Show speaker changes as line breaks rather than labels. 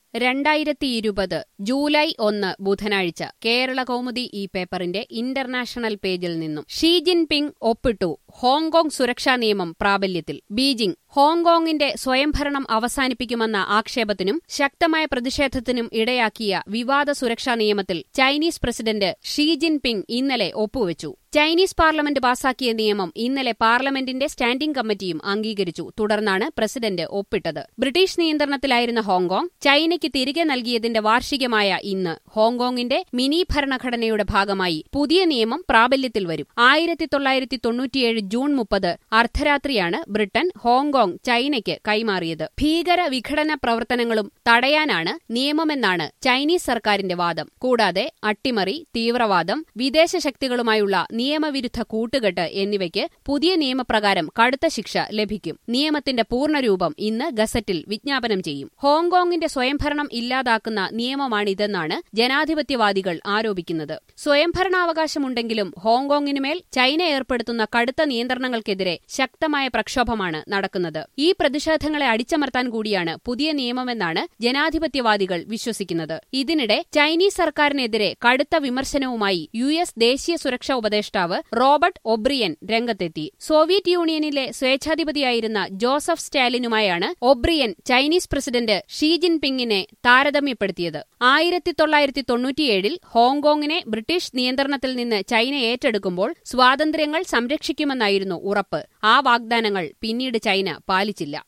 രണ്ടായിരത്തി ഇരുപത് ജൂലൈ ഒന്ന് ബുധനാഴ്ച കേരള കൗമുദി ഈ പേപ്പറിന്റെ ഇന്റർനാഷണൽ പേജിൽ നിന്നും ഷീ ജിൻപിങ് ഒപ്പിട്ടു ഹോങ്കോങ് സുരക്ഷാ നിയമം പ്രാബല്യത്തിൽ ബീജിംഗ് ഹോങ്കോങ്ങിന്റെ സ്വയംഭരണം അവസാനിപ്പിക്കുമെന്ന ആക്ഷേപത്തിനും ശക്തമായ പ്രതിഷേധത്തിനും ഇടയാക്കിയ വിവാദ സുരക്ഷാ നിയമത്തിൽ ചൈനീസ് പ്രസിഡന്റ് ഷീ ജിൻപിങ് ഇന്നലെ ഒപ്പുവച്ചു ചൈനീസ് പാർലമെന്റ് പാസാക്കിയ നിയമം ഇന്നലെ പാർലമെന്റിന്റെ സ്റ്റാൻഡിംഗ് കമ്മിറ്റിയും അംഗീകരിച്ചു തുടർന്നാണ് പ്രസിഡന്റ് ഒപ്പിട്ടത് ബ്രിട്ടീഷ് നിയന്ത്രണത്തിലായിരുന്ന ഹോങ്കോങ് ചൈനയ്ക്ക് തിരികെ നൽകിയതിന്റെ വാർഷികമായ ഇന്ന് ഹോങ്കോങ്ങിന്റെ മിനി ഭരണഘടനയുടെ ഭാഗമായി പുതിയ നിയമം പ്രാബല്യത്തിൽ വരും ആയിരത്തി തൊള്ളായിരത്തി തൊണ്ണൂറ്റിയേഴ് ജൂൺ മുപ്പത് അർദ്ധരാത്രിയാണ് ബ്രിട്ടൻ ഹോങ്കോങ് ചൈനയ്ക്ക് കൈമാറിയത് ഭീകര വിഘടന പ്രവർത്തനങ്ങളും തടയാനാണ് നിയമമെന്നാണ് ചൈനീസ് സർക്കാരിന്റെ വാദം കൂടാതെ അട്ടിമറി തീവ്രവാദം വിദേശ ശക്തികളുമായുള്ള നിയമവിരുദ്ധ കൂട്ടുകെട്ട് എന്നിവയ്ക്ക് പുതിയ നിയമപ്രകാരം കടുത്ത ശിക്ഷ ലഭിക്കും നിയമത്തിന്റെ പൂർണ്ണരൂപം ഇന്ന് ഗസറ്റിൽ വിജ്ഞാപനം ചെയ്യും ഹോങ്കോങ്ങിന്റെ സ്വയംഭരണം ഇല്ലാതാക്കുന്ന നിയമമാണിതെന്നാണ് ജനാധിപത്യവാദികൾ ആരോപിക്കുന്നത് സ്വയംഭരണാവകാശമുണ്ടെങ്കിലും ഹോങ്കോങ്ങിനുമേൽ ചൈന ഏർപ്പെടുത്തുന്ന കടുത്ത നിയന്ത്രണങ്ങൾക്കെതിരെ ശക്തമായ പ്രക്ഷോഭമാണ് നടക്കുന്നത് ഈ പ്രതിഷേധങ്ങളെ അടിച്ചമർത്താൻ കൂടിയാണ് പുതിയ നിയമമെന്നാണ് ജനാധിപത്യവാദികൾ വിശ്വസിക്കുന്നത് ഇതിനിടെ ചൈനീസ് സർക്കാരിനെതിരെ കടുത്ത വിമർശനവുമായി യു എസ് ദേശീയ സുരക്ഷാ ഉപദേഷ്ടാവ് റോബർട്ട് ഒബ്രിയൻ രംഗത്തെത്തി സോവിയറ്റ് യൂണിയനിലെ സ്വേച്ഛാധിപതിയായിരുന്ന ജോസഫ് സ്റ്റാലിനുമായാണ് ഒബ്രിയൻ ചൈനീസ് പ്രസിഡന്റ് ഷീ ജിൻപിങ്ങിനെ താരതമ്യപ്പെടുത്തിയത് ആയിരത്തി തൊള്ളായിരത്തി തൊണ്ണൂറ്റിയേഴിൽ ഹോങ്കോങ്ങിനെ ബ്രിട്ടീഷ് നിയന്ത്രണത്തിൽ നിന്ന് ചൈന ഏറ്റെടുക്കുമ്പോൾ സ്വാതന്ത്ര്യങ്ങൾ സംരക്ഷിക്കുമെന്നായിരുന്നു ഉറപ്പ് ആ വാഗ്ദാനങ്ങൾ പിന്നീട് ചൈന പാലിച്ചില്ല